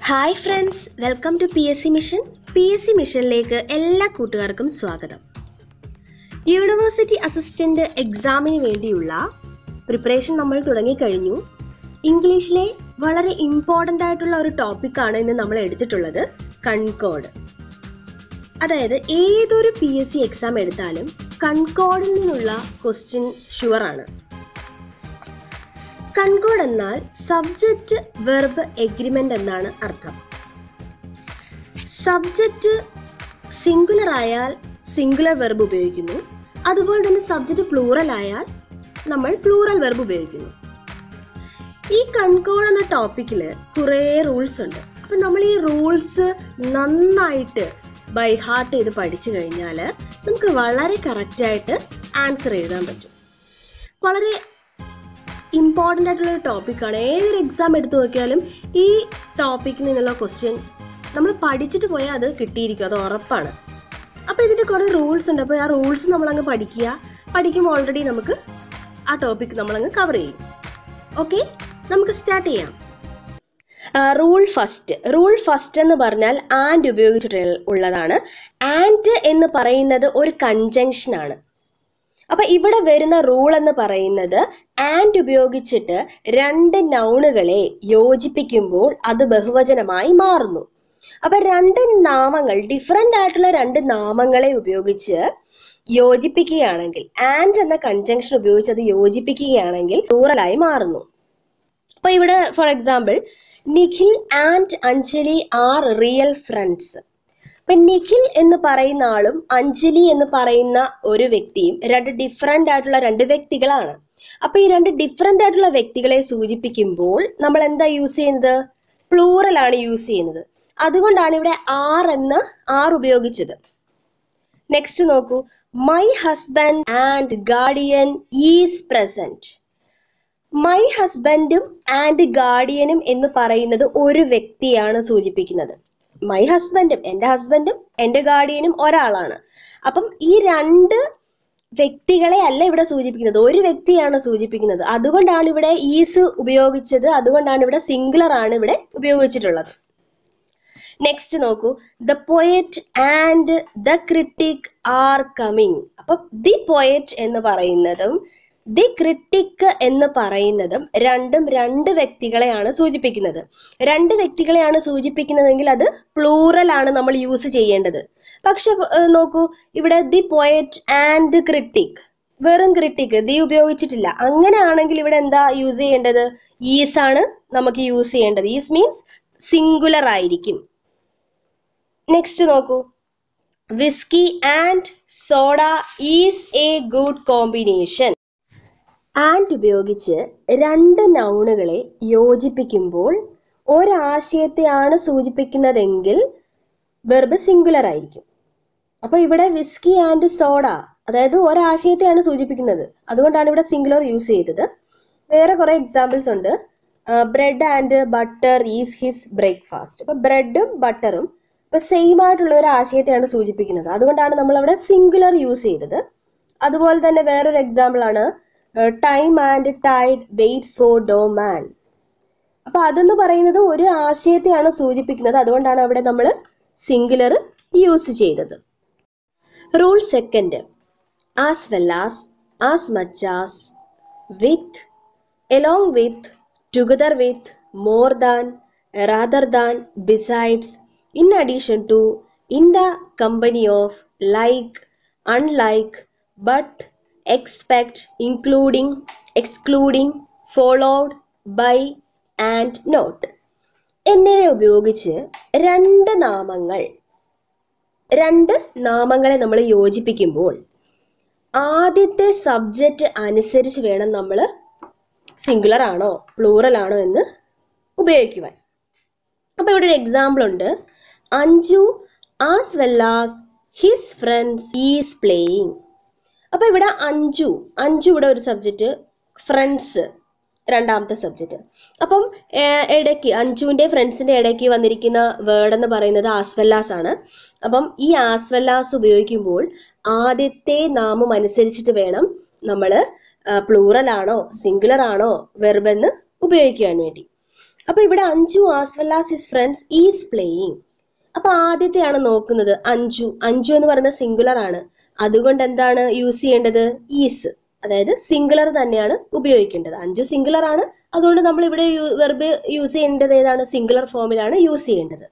hi friends welcome to P S C mission P S C മിഷനിലേക്ക് എല്ലാ കൂട്ടുകാർക്കും സ്വാഗതം യൂണിവേഴ്സിറ്റി അസിസ്റ്റൻ്റ് എക്സാമിന് വേണ്ടിയുള്ള പ്രിപ്പറേഷൻ നമ്മൾ തുടങ്ങിക്കഴിഞ്ഞു ഇംഗ്ലീഷിലെ വളരെ ഇമ്പോർട്ടൻ്റ് ആയിട്ടുള്ള ഒരു ടോപ്പിക്കാണ് ഇന്ന് നമ്മൾ എടുത്തിട്ടുള്ളത് കൺകോഡ് അതായത് ഏതൊരു പി എസ് സി എക്സാം എടുത്താലും കൺകോഡിൽ നിന്നുള്ള ക്വസ്റ്റ്യൻ ഷുവറാണ് കൺകോഡ് എന്നാൽ സബ്ജക്റ്റ് വെർബ് എഗ്രിമെന്റ് എന്നാണ് അർത്ഥം സബ്ജക്റ്റ് സിംഗുലർ ആയാൽ സിംഗുലർ വെർബ് ഉപയോഗിക്കുന്നു അതുപോലെ തന്നെ സബ്ജക്റ്റ് പ്ലൂറൽ ആയാൽ നമ്മൾ പ്ലൂറൽ വെർബ് ഉപയോഗിക്കുന്നു ഈ കൺകോഡ് എന്ന ടോപ്പിക്കിൽ കുറേ റൂൾസ് ഉണ്ട് അപ്പം നമ്മൾ ഈ റൂൾസ് നന്നായിട്ട് ബൈ ഹാർട്ട് ചെയ്ത് പഠിച്ചു കഴിഞ്ഞാൽ നമുക്ക് വളരെ കറക്റ്റായിട്ട് ആൻസർ എഴുതാൻ പറ്റും വളരെ ഇമ്പോർട്ടൻ്റ് ആയിട്ടുള്ള ഒരു ടോപ്പിക്കാണ് ഏതൊരു എക്സാം എടുത്തു നോക്കിയാലും ഈ ടോപ്പിക്കിൽ നിന്നുള്ള ക്വസ്റ്റ്യൻ നമ്മൾ പഠിച്ചിട്ട് പോയാൽ അത് കിട്ടിയിരിക്കും അത് ഉറപ്പാണ് അപ്പോൾ ഇതിൻ്റെ കുറേ റൂൾസ് ഉണ്ട് അപ്പോൾ ആ റൂൾസ് നമ്മളങ്ങ് പഠിക്കുക പഠിക്കുമ്പോൾ ഓൾറെഡി നമുക്ക് ആ ടോപ്പിക്ക് നമ്മളങ്ങ് കവർ ചെയ്യും ഓക്കെ നമുക്ക് സ്റ്റാർട്ട് ചെയ്യാം റൂൾ ഫസ്റ്റ് റൂൾ ഫസ്റ്റ് എന്ന് പറഞ്ഞാൽ ആൻഡ് ഉപയോഗിച്ചിട്ട് ഉള്ളതാണ് ആൻഡ് എന്ന് പറയുന്നത് ഒരു കൺജങ്ഷൻ ആണ് അപ്പൊ ഇവിടെ വരുന്ന റൂൾ എന്ന് പറയുന്നത് ആൻഡ് ഉപയോഗിച്ചിട്ട് രണ്ട് നൗണുകളെ യോജിപ്പിക്കുമ്പോൾ അത് ബഹുവചനമായി മാറുന്നു അപ്പൊ രണ്ട് നാമങ്ങൾ ഡിഫറെന്റ് ആയിട്ടുള്ള രണ്ട് നാമങ്ങളെ ഉപയോഗിച്ച് യോജിപ്പിക്കുകയാണെങ്കിൽ ആൻഡ് എന്ന കൺജങ്ഷൻ ഉപയോഗിച്ച് അത് യോജിപ്പിക്കുകയാണെങ്കിൽ പ്ലൂറലായി മാറുന്നു അപ്പൊ ഇവിടെ for example Nikhil and Anjali are real friends ഇപ്പൊ നിഖിൽ എന്ന് പറയുന്ന ആളും അഞ്ജലി എന്ന് പറയുന്ന ഒരു വ്യക്തിയും രണ്ട് ഡിഫറെന്റ് ആയിട്ടുള്ള രണ്ട് വ്യക്തികളാണ് അപ്പൊ ഈ രണ്ട് ഡിഫറെന്റ് ആയിട്ടുള്ള വ്യക്തികളെ സൂചിപ്പിക്കുമ്പോൾ നമ്മൾ എന്താ യൂസ് ചെയ്യുന്നത് പ്ലൂറൽ ആണ് യൂസ് ചെയ്യുന്നത് അതുകൊണ്ടാണ് ഇവിടെ ആർ എന്ന ആർ ഉപയോഗിച്ചത് നെക്സ്റ്റ് നോക്കൂ my husband and guardian is present my ഹസ്ബൻഡും ആൻഡ് ഗാർഡിയനും എന്ന് പറയുന്നത് ഒരു വ്യക്തിയാണ് സൂചിപ്പിക്കുന്നത് മൈ ഹസ്ബൻഡും എൻ്റെ ഹസ്ബൻഡും എൻ്റെ ഗാർഡിയനും ഒരാളാണ് അപ്പം ഈ രണ്ട് വ്യക്തികളെ അല്ല ഇവിടെ സൂചിപ്പിക്കുന്നത് ഒരു വ്യക്തിയാണ് സൂചിപ്പിക്കുന്നത് അതുകൊണ്ടാണ് ഇവിടെ ഈസ് ഉപയോഗിച്ചത് അതുകൊണ്ടാണ് ഇവിടെ സിംഗുലർ ആണ് ഇവിടെ ഉപയോഗിച്ചിട്ടുള്ളത് നെക്സ്റ്റ് നോക്കൂ the poet and the critic are coming അപ്പൊ ദി പോയറ്റ് എന്ന് പറയുന്നതും ദി ക്രിട്ടിക് എന്ന് പറയുന്നതും രണ്ടും രണ്ട് വ്യക്തികളെയാണ് സൂചിപ്പിക്കുന്നത് രണ്ട് വ്യക്തികളെയാണ് സൂചിപ്പിക്കുന്നതെങ്കിൽ അത് പ്ലൂറൽ ആണ് നമ്മൾ യൂസ് ചെയ്യേണ്ടത് പക്ഷെ ഏർ നോക്കൂ ഇവിടെ ദി പോയറ്റ് ആൻഡ് ക്രിട്ടിക് വെറും ക്രിട്ടിക് ദി ഉപയോഗിച്ചിട്ടില്ല അങ്ങനെയാണെങ്കിൽ ഇവിടെ എന്താ യൂസ് ചെയ്യേണ്ടത് ഈസ് ആണ് നമുക്ക് യൂസ് ചെയ്യേണ്ടത് ഈസ് മീൻസ് സിംഗുലർ ആയിരിക്കും നെക്സ്റ്റ് നോക്കൂ whisky and soda is a good combination and ഉപയോഗിച്ച് രണ്ട് നൗണുകളെ യോജിപ്പിക്കുമ്പോൾ ഒരാശയത്തെയാണ് സൂചിപ്പിക്കുന്നതെങ്കിൽ വെർബ് സിംഗുലർ ആയിരിക്കും അപ്പോൾ ഇവിടെ വിസ്കി ആൻഡ് സോഡ അതായത് ഒരാശയത്തെയാണ് സൂചിപ്പിക്കുന്നത് അതുകൊണ്ടാണ് ഇവിടെ സിംഗുലർ യൂസ് ചെയ്തത് വേറെ കുറേ എക്സാമ്പിൾസ് ഉണ്ട് bread and butter is his breakfast അപ്പോൾ ബ്രെഡും ബട്ടറും ഇപ്പോൾ സെയിം ആയിട്ടുള്ള ഒരു ആശയത്തെയാണ് സൂചിപ്പിക്കുന്നത് അതുകൊണ്ടാണ് നമ്മൾ അവിടെ സിംഗുലർ യൂസ് ചെയ്തത് അതുപോലെ തന്നെ വേറൊരു എക്സാമ്പിൾ ആണ് time and tide waits for no man അപ്പൊ അതെന്ന് പറയുന്നത് ഒരു ആശയത്തെയാണ് സൂചിപ്പിക്കുന്നത് അതുകൊണ്ടാണ് അവിടെ നമ്മൾ സിംഗുലർ യൂസ് ചെയ്തത് rule second as well as as much as with along with together with more than rather than besides in addition to in the company of like unlike but expect including excluding followed by and not എന്നിവ ഉപയോഗിച്ച് രണ്ട് നാമങ്ങൾ രണ്ട് നാമങ്ങളെ നമ്മൾ യോജിപ്പിക്കുമ്പോൾ ആദ്യത്തെ subject അനുസരിച്ച് വേണം നമ്മൾ സിംഗുലർ ആണോ പ്ലൂറൽ ആണോ എന്ന് ഉപയോഗിക്കുവാൻ അപ്പോൾ ഇവിടെ ഒരു എക്സാമ്പിൾ ഉണ്ട് Anju as well as his friends is playing അപ്പോൾ ഇവിടെ അഞ്ചു അഞ്ചു ഇവിടെ ഒരു സബ്ജക്റ്റ് ഫ്രണ്ട്സ് രണ്ടാമത്തെ സബ്ജക്റ്റ് അപ്പം ഇടയ്ക്ക് അഞ്ചുവിൻ്റെ ഫ്രണ്ട്സിൻ്റെ ഇടയ്ക്ക് വന്നിരിക്കുന്ന വേർഡ് എന്ന് പറയുന്നത് ആസ്വെല്ലാസ് ആണ് അപ്പം ഈ ആസ്വെല്ലാസ് ഉപയോഗിക്കുമ്പോൾ ആദ്യത്തെ നാമം അനുസരിച്ചിട്ട് വേണം നമ്മൾ പ്ലൂറൽ ആണോ സിംഗുലർ ആണോ വെർബെന്ന് ഉപയോഗിക്കാൻ വേണ്ടി അപ്പൊ ഇവിടെ Anju as well as his friends is playing അപ്പൊ ആദ്യത്തെയാണ് നോക്കുന്നത് അഞ്ജു അഞ്ജു എന്ന് പറയുന്ന സിംഗുലർ ആണ് അതുകൊണ്ട് എന്താണ് യൂസ് ചെയ്യേണ്ടത് ഈസ് അതായത് സിംഗുലർ തന്നെയാണ് ഉപയോഗിക്കേണ്ടത് അഞ്ചു സിംഗുലർ ആണ് അതുകൊണ്ട് നമ്മൾ ഇവിടെ വെർബ് യൂസ് ചെയ്യേണ്ടത് ഏതാണ് സിംഗുലർ ഫോമിലാണ് യൂസ് ചെയ്യേണ്ടത്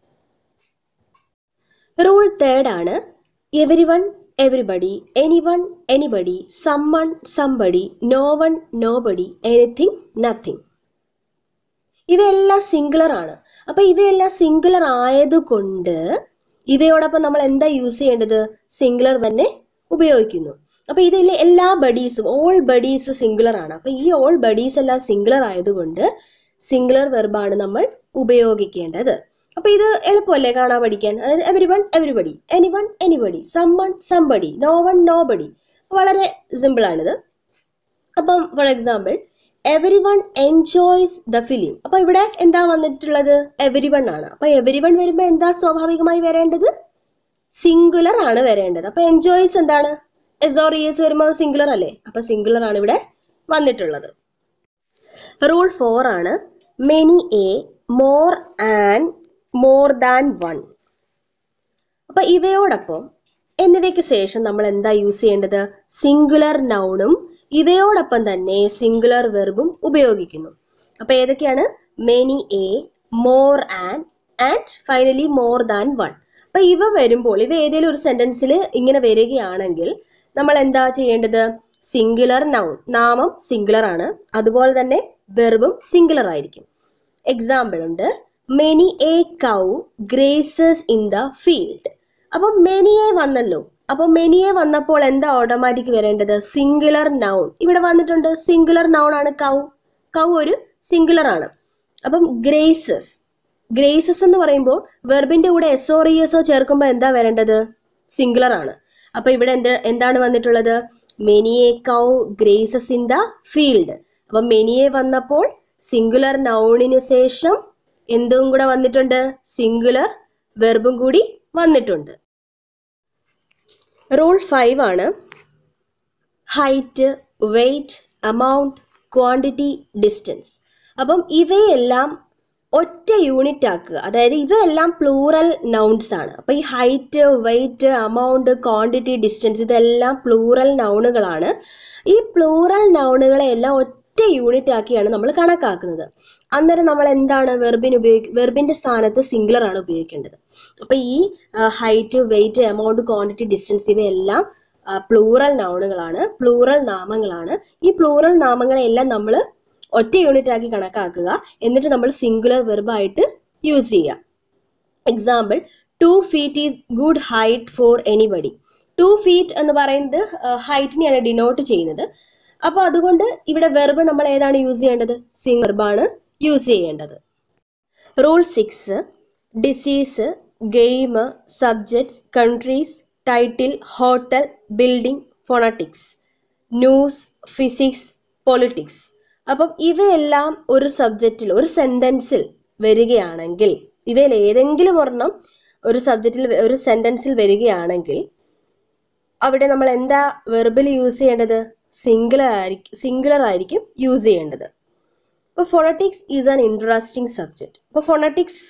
റൂൾ തേർഡ് ആണ് every one everybody any one anybody some one somebody no one no body anything nothing ഇവയെല്ലാം സിംഗുലർ ആണ് അപ്പൊ ഇവയെല്ലാം സിംഗുലർ ആയതുകൊണ്ട് ഇവയോടൊപ്പം നമ്മൾ എന്താ യൂസ് ചെയ്യേണ്ടത് സിംഗുലർ തന്നെ ഉപയോഗിക്കുന്നു അപ്പൊ ഇതിലെ എല്ലാ ബഡീസും ഓൾ ബഡീസ് സിംഗുലർ ആണ് അപ്പൊ ഈ ഓൾ ബഡീസ് എല്ലാം സിംഗുലർ ആയതുകൊണ്ട് സിംഗുലർ വെർബാണ് നമ്മൾ ഉപയോഗിക്കേണ്ടത് അപ്പൊ ഇത് എളുപ്പമല്ലേ കാണാൻ പഠിക്കാൻ അതായത് every one everybody any one anybody some one somebody no one no body വളരെ സിമ്പിൾ ആണിത് അപ്പം for example every one enjoys the film അപ്പൊ ഇവിടെ എന്താ വന്നിട്ടുള്ളത് എവരി വൺ ആണ് അപ്പൊ എവരി വൺ വരുമ്പോൾ എന്താ സ്വാഭാവികമായി വരേണ്ടത് സിംഗുലർ ആണ് വരേണ്ടത് അപ്പൊ എൻജോയ്സ് എന്താണ് എസോറിയസ് വരുമ്പോൾ സിംഗുലർ അല്ലേ അപ്പൊ സിംഗുലർ ആണ് ഇവിടെ വന്നിട്ടുള്ളത് റൂൾ ഫോർ ആണ് many a more and more than one അപ്പൊ ഇവയോടൊപ്പം എന്നിവയ്ക്ക് ശേഷം നമ്മൾ എന്താ യൂസ് ചെയ്യേണ്ടത് സിംഗുലർ നൗണും ഇവയോടൊപ്പം തന്നെ സിംഗുലർ വെർബും ഉപയോഗിക്കുന്നു അപ്പൊ ഏതൊക്കെയാണ് many a more and and finally more than one അപ്പൊ ഇവ വരുമ്പോൾ ഇവ ഏതെങ്കിലും ഒരു സെന്റൻസിൽ ഇങ്ങനെ വരികയാണെങ്കിൽ നമ്മൾ എന്താ ചെയ്യേണ്ടത് സിംഗുലർ നൗൺ നാമം സിംഗുലർ ആണ് അതുപോലെ തന്നെ വെർബും സിംഗുലർ ആയിരിക്കും എക്സാമ്പിൾ ഉണ്ട് many a cow grazes in the field അപ്പം മെനിയെ വന്നല്ലോ അപ്പൊ മെനിയെ വന്നപ്പോൾ എന്താ ഓട്ടോമാറ്റിക് വരേണ്ടത് സിംഗുലർ നൗൺ ഇവിടെ വന്നിട്ടുണ്ട് സിംഗുലർ നൗൺ ആണ് കൗ കൗ ഒരു സിംഗുലർ ആണ് അപ്പം ഗ്രേസസ് ഗ്രേസസ് എന്ന് പറയുമ്പോൾ വെർബിന്റെ കൂടെ എസ് ഓർ എസോ ചേർക്കുമ്പോൾ എന്താ വരേണ്ടത് സിംഗുലർ ആണ് അപ്പൊ ഇവിടെ എന്താ എന്താണ് വന്നിട്ടുള്ളത് മെനിയെ cow grazes in the field അപ്പൊ മെനിയെ വന്നപ്പോൾ സിംഗുലർ നൗണിന് ശേഷം എന്തും കൂടെ വന്നിട്ടുണ്ട് സിംഗുലർ വെർബും കൂടി വന്നിട്ടുണ്ട് റൂൾ ഫൈവ് ആണ് height weight amount quantity distance അപ്പം ഇവയെല്ലാം ഒറ്റ യൂണിറ്റ് ആക്കുക അതായത് ഇവയെല്ലാം പ്ലൂറൽ നൗൺസ് ആണ് അപ്പം ഈ height weight amount quantity distance ഇതെല്ലാം പ്ലൂറൽ നൗണുകളാണ് ഈ പ്ലൂറൽ നൗണുകളെ എല്ലാം ഒറ്റ യൂണിറ്റ് ആക്കിയാണ് നമ്മൾ കണക്കാക്കുന്നത് അന്നേരം നമ്മൾ എന്താണ് വെർബിന് ഉപയോഗി വെർബിന്റെ സ്ഥാനത്ത് സിംഗുലർ ആണ് ഉപയോഗിക്കേണ്ടത് അപ്പൊ ഈ height weight amount quantity distance ഇവയെല്ലാം പ്ലൂറൽ നൗണുകളാണ് പ്ലൂറൽ നാമങ്ങളാണ് ഈ പ്ലൂറൽ നാമങ്ങളെല്ലാം നമ്മൾ ഒറ്റ യൂണിറ്റ് ആക്കി കണക്കാക്കുക എന്നിട്ട് നമ്മൾ സിംഗുലർ വെർബായിട്ട് യൂസ് ചെയ്യുക example two feet is good height for anybody two feet എന്ന് പറയുന്നത് ഹൈറ്റിനെയാണ് ഡിനോട്ട് ചെയ്യുന്നത് അപ്പോൾ അതുകൊണ്ട് ഇവിടെ വെർബ് നമ്മൾ ഏതാണ് യൂസ് ചെയ്യേണ്ടത് സിംഗ് വെർബാണ് യൂസ് ചെയ്യേണ്ടത് rule six disease game subjects countries title hotel building phonetics news physics politics അപ്പം ഇവയെല്ലാം ഒരു സബ്ജക്റ്റിൽ ഒരു സെന്റൻസിൽ വരികയാണെങ്കിൽ ഇവയിൽ ഏതെങ്കിലും ഒരെണ്ണം ഒരു സബ്ജക്റ്റിൽ ഒരു സെന്റൻസിൽ വരികയാണെങ്കിൽ അവിടെ നമ്മൾ എന്താ വെർബിൽ യൂസ് ചെയ്യേണ്ടത് സിംഗുലർ ആയിരിക്കും സിംഗുലർ ആയിരിക്കും യൂസ് ചെയ്യേണ്ടത് ഇപ്പോൾ phonetics is an interesting subject ഇപ്പോൾ ഫോണറ്റിക്സ്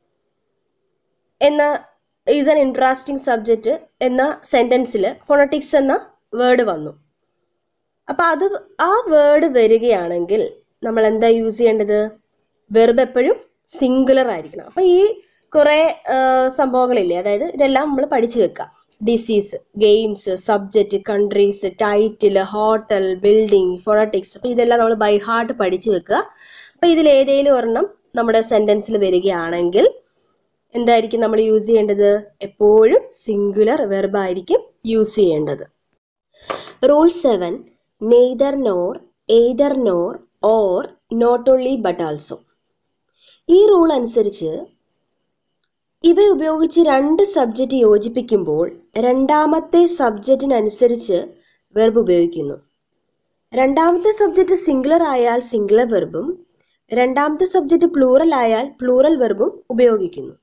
എന്ന ഈസ് ആൻ ഇൻട്രസ്റ്റിംഗ് സബ്ജക്റ്റ് എന്ന സെന്റൻസിൽ ഫോണറ്റിക്സ് എന്ന വേർഡ് വന്നു അപ്പം അത് ആ വേർഡ് വരികയാണെങ്കിൽ നമ്മൾ എന്താ യൂസ് ചെയ്യേണ്ടത് വെർബ് എപ്പോഴും സിംഗുലർ ആയിരിക്കണം അപ്പം ഈ കുറേ സംഭവങ്ങളില്ലേ അതായത് ഇതെല്ലാം നമ്മൾ പഠിച്ചു വെക്കുക disease games subject countries title hotel building phonetics അപ്പം ഇതെല്ലാം നമ്മൾ ബൈ ഹാർട്ട് പഠിച്ചു വെക്കുക അപ്പം ഇതിൽ ഏതെങ്കിലും ഒരെണ്ണം നമ്മുടെ സെൻറ്റൻസിൽ വരികയാണെങ്കിൽ എന്തായിരിക്കും നമ്മൾ യൂസ് ചെയ്യേണ്ടത് എപ്പോഴും സിംഗുലർ വെർബായിരിക്കും യൂസ് ചെയ്യേണ്ടത് rule seven neither nor either nor or not only but also ഈ റൂൾ അനുസരിച്ച് ഇവ ഉപയോഗിച്ച് രണ്ട് സബ്ജക്റ്റ് യോജിപ്പിക്കുമ്പോൾ രണ്ടാമത്തെ സബ്ജക്റ്റിനനുസരിച്ച് വെർബ് ഉപയോഗിക്കുന്നു രണ്ടാമത്തെ സബ്ജക്റ്റ് സിംഗുലർ ആയാൽ സിംഗുലർ വെർബും രണ്ടാമത്തെ സബ്ജക്റ്റ് പ്ലൂറൽ ആയാൽ പ്ലൂറൽ വെർബും ഉപയോഗിക്കുന്നു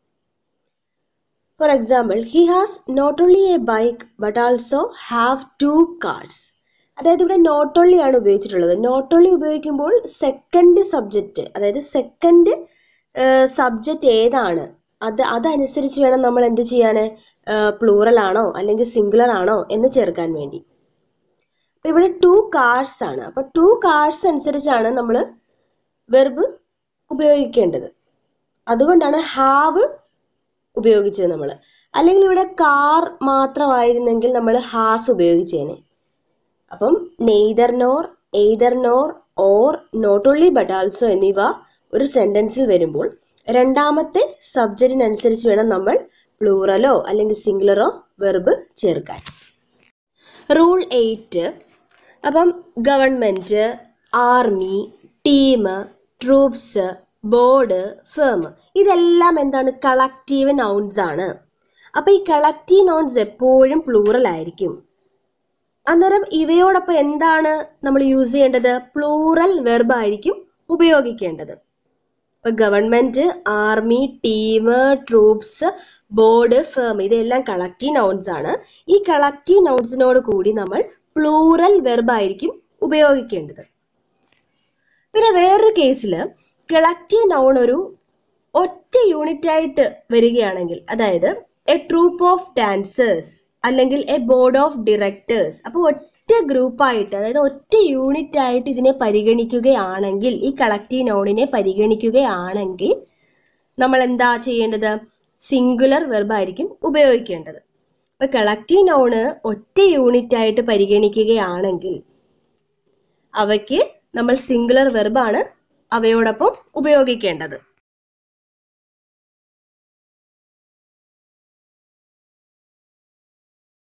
for example he has not only a bike but also have two cars അതായത് ഇവിടെ നോട്ട് ഓൺലി ആണ് ഉപയോഗിച്ചിട്ടുള്ളത് നോട്ട് ഓൺലി ഉപയോഗിക്കുമ്പോൾ സെക്കൻഡ് സബ്ജക്റ്റ് അതായത് സെക്കൻഡ് സബ്ജക്റ്റ് ഏതാണ് അത് അതനുസരിച്ച് വേണം നമ്മൾ എന്ത് ചെയ്യാൻ പ്ലൂറൽ ആണോ അല്ലെങ്കിൽ സിംഗുലർ ആണോ എന്ന് ചേർക്കാൻ വേണ്ടി അപ്പോൾ ഇവിടെ ടു കാർസ് ആണ് അപ്പോൾ ടു കാർസ് അനുസരിച്ചാണ് നമ്മൾ വെർബ് ഉപയോഗിക്കേണ്ടത് അതുകൊണ്ടാണ് ഹാവ് ഉപയോഗിച്ചത് നമ്മൾ അല്ലെങ്കിൽ ഇവിടെ കാർ മാത്രമായിരുന്നെങ്കിൽ നമ്മൾ ഹാസ് ഉപയോഗിച്ചേനെ അപ്പം neither nor either nor or not only but also എന്നിവ ഒരു സെൻറ്റൻസിൽ വരുമ്പോൾ രണ്ടാമത്തെ സബ്ജക്റ്റിനനുസരിച്ച് വേണം നമ്മൾ പ്ലൂറലോ അല്ലെങ്കിൽ സിംഗുലറോ വെർബ് ചേർക്കാൻ റൂൾ എയ്റ്റ് അപ്പം government army team troops board firm ഇതെല്ലാം എന്താണ് കളക്റ്റീവ് നൗൺസ് ആണ് അപ്പം ഈ കളക്റ്റീവ് നൗൺസ് എപ്പോഴും പ്ലൂറൽ ആയിരിക്കും അന്നേരം ഇവയോടൊപ്പം എന്താണ് നമ്മൾ യൂസ് ചെയ്യേണ്ടത് പ്ലൂറൽ വെർബ് ആയിരിക്കും ഉപയോഗിക്കേണ്ടത് ഇപ്പൊ government army team troops board firm ഇതെല്ലാം കളക്റ്റീവ് നൗൺസ് ആണ് ഈ കളക്റ്റീവ് നൗൺസിനോട് കൂടി നമ്മൾ പ്ലൂറൽ വെർബ് ആയിരിക്കും ഉപയോഗിക്കേണ്ടത് പിന്നെ വേറൊരു കേസിൽ കളക്റ്റീവ് നൗൺ ഒരു ഒറ്റ യൂണിറ്റ് ആയിട്ട് വരികയാണെങ്കിൽ അതായത് എ ട്രൂപ്പ് ഓഫ് ഡാൻസേഴ്സ് അല്ലെങ്കിൽ എ ബോർഡ് ഓഫ് ഡയറക്ടേഴ്സ് അപ്പോൾ ഒറ്റ ഗ്രൂപ്പായിട്ട് അതായത് ഒറ്റ യൂണിറ്റ് ആയിട്ട് ഇതിനെ പരിഗണിക്കുകയാണെങ്കിൽ ഈ കളക്റ്റീവ് നൗണിനെ പരിഗണിക്കുകയാണെങ്കിൽ നമ്മൾ എന്താ ചെയ്യേണ്ടത് സിംഗുലർ വെർബായിരിക്കും ഉപയോഗിക്കേണ്ടത് അപ്പോൾ കളക്റ്റീവ് നൗണ് ഒറ്റ യൂണിറ്റ് ആയിട്ട് പരിഗണിക്കുകയാണെങ്കിൽ അവയ്ക്ക് നമ്മൾ സിംഗുലർ വെർബാണ് അവയോടൊപ്പം ഉപയോഗിക്കേണ്ടത്